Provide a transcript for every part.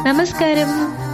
നമസ്കാരം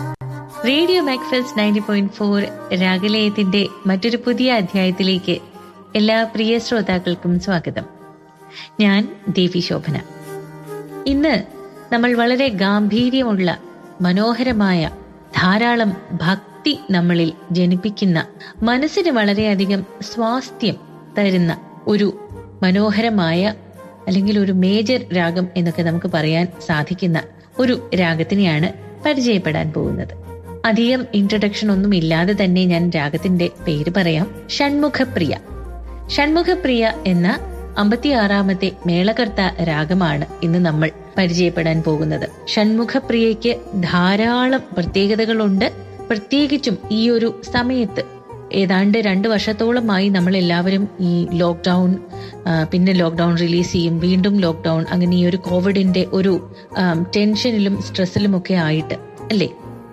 radio Macfast ninety point four രാഗലയത്തിന്റെ മറ്റൊരു പുതിയ അധ്യായത്തിലേക്ക് എല്ലാ പ്രിയ ശ്രോതാക്കൾക്കും സ്വാഗതം ഞാൻ ദേവി ശോഭന ഇന്ന് നമ്മൾ വളരെ ഗാംഭീര്യമുള്ള മനോഹരമായ ധാരാളം ഭക്തി നമ്മളിൽ ജനിപ്പിക്കുന്ന മനസ്സിന് വളരെയധികം സ്വാസ്ഥ്യം തരുന്ന ഒരു മനോഹരമായ അല്ലെങ്കിൽ ഒരു മേജർ രാഗം എന്നൊക്കെ നമുക്ക് പറയാൻ സാധിക്കുന്ന ഒരു രാഗത്തിനെയാണ് പരിചയപ്പെടാൻ പോകുന്നത് അധികം ഇൻട്രഡക്ഷൻ ഒന്നും ഇല്ലാതെ തന്നെ ഞാൻ രാഗത്തിന്റെ പേര് പറയാം ഷൺമുഖപ്രിയ ഷൺമുഖപ്രിയ എന്ന അമ്പത്തിയാറാമത്തെ മേളകർത്ത രാഗമാണ് ഇന്ന് നമ്മൾ പരിചയപ്പെടാൻ പോകുന്നത് ഷൺമുഖപ്രിയയ്ക്ക് ധാരാളം പ്രത്യേകതകളുണ്ട് പ്രത്യേകിച്ചും ഈ ഒരു സമയത്ത് ഏതാണ്ട് രണ്ട് വർഷത്തോളമായി നമ്മൾ എല്ലാവരും ഈ ലോക്ക്ഡൗൺ പിന്നെ ലോക്ക്ഡൗൺ റിലീസ് ചെയ്യും വീണ്ടും ലോക്ക്ഡൗൺ അങ്ങനെ ഈ ഒരു കോവിഡിന്റെ ഒരു ടെൻഷനിലും സ്ട്രെസ്സിലും ഒക്കെ ആയിട്ട് അല്ലേ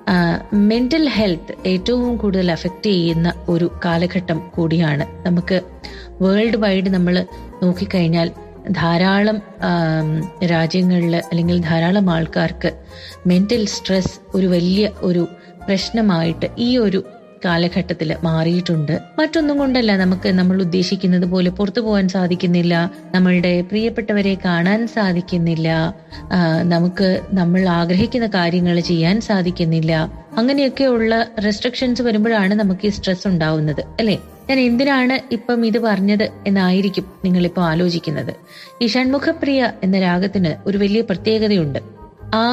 മെന്റൽ ഹെൽത്ത് ഏറ്റവും കൂടുതൽ അഫക്റ്റ് ചെയ്യുന്ന ഒരു കാലഘട്ടം കൂടിയാണ് നമുക്ക് വേൾഡ് വൈഡ് നമ്മൾ നോക്കിക്കഴിഞ്ഞാൽ ധാരാളം രാജ്യങ്ങളിൽ അല്ലെങ്കിൽ ധാരാളം ആൾക്കാർക്ക് മെന്റൽ സ്ട്രെസ് ഒരു വലിയ ഒരു പ്രശ്നമായിട്ട് ഈ ഒരു കാലഘട്ടത്തിൽ മാറിയിട്ടുണ്ട് മറ്റൊന്നും കൊണ്ടല്ല നമുക്ക് നമ്മൾ ഉദ്ദേശിക്കുന്നത് പോലെ പുറത്തു പോകാൻ സാധിക്കുന്നില്ല നമ്മളുടെ പ്രിയപ്പെട്ടവരെ കാണാൻ സാധിക്കുന്നില്ല നമുക്ക് നമ്മൾ ആഗ്രഹിക്കുന്ന കാര്യങ്ങൾ ചെയ്യാൻ സാധിക്കുന്നില്ല അങ്ങനെയൊക്കെയുള്ള റെസ്ട്രിക്ഷൻസ് വരുമ്പോഴാണ് നമുക്ക് ഈ സ്ട്രെസ് ഉണ്ടാവുന്നത് അല്ലെ ഞാൻ എന്തിനാണ് ഇപ്പം ഇത് പറഞ്ഞത് എന്നായിരിക്കും നിങ്ങളിപ്പോൾ ആലോചിക്കുന്നത് ഈ ഷൺമുഖപ്രിയ എന്ന രാഗത്തിന് ഒരു വലിയ പ്രത്യേകതയുണ്ട് ആ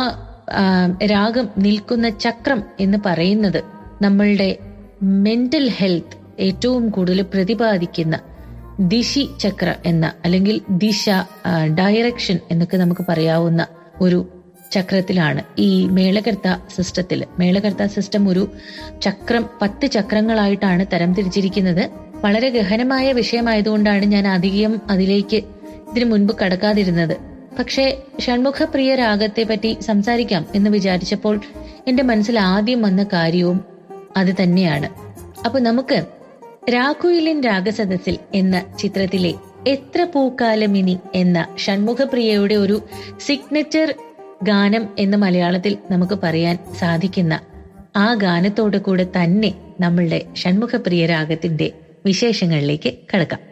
രാഗം നിൽക്കുന്ന ചക്രം എന്ന് പറയുന്നത് നമ്മളുടെ മെന്റൽ ഹെൽത്ത് ഏറ്റവും കൂടുതൽ പ്രതിപാദിക്കുന്ന ദിശി ചക്ര എന്ന അല്ലെങ്കിൽ ദിശ ഡയറക്ഷൻ എന്നൊക്കെ നമുക്ക് പറയാവുന്ന ഒരു ചക്രത്തിലാണ് ഈ മേളകർത്ത സിസ്റ്റത്തിൽ മേളകർത്ത സിസ്റ്റം ഒരു ചക്രം പത്ത് ചക്രങ്ങളായിട്ടാണ് തരംതിരിച്ചിരിക്കുന്നത് വളരെ ഗഹനമായ വിഷയമായതുകൊണ്ടാണ് ഞാൻ അധികം അതിലേക്ക് ഇതിനു മുൻപ് കടക്കാതിരുന്നത് പക്ഷേ ഷൺമുഖപ്രിയ രാഗത്തെ പറ്റി സംസാരിക്കാം എന്ന് വിചാരിച്ചപ്പോൾ എന്റെ മനസ്സിൽ ആദ്യം വന്ന കാര്യവും അത് തന്നെയാണ് അപ്പൊ നമുക്ക് രാഘുയിലിൻ രാഗസദസ്സിൽ എന്ന ചിത്രത്തിലെ എത്ര പൂക്കാലമിനി എന്ന ഷൺമുഖപ്രിയയുടെ ഒരു സിഗ്നേച്ചർ ഗാനം എന്ന് മലയാളത്തിൽ നമുക്ക് പറയാൻ സാധിക്കുന്ന ആ ഗാനത്തോടു കൂടെ തന്നെ നമ്മളുടെ ഷൺമുഖപ്രിയ രാഗത്തിന്റെ വിശേഷങ്ങളിലേക്ക് കടക്കാം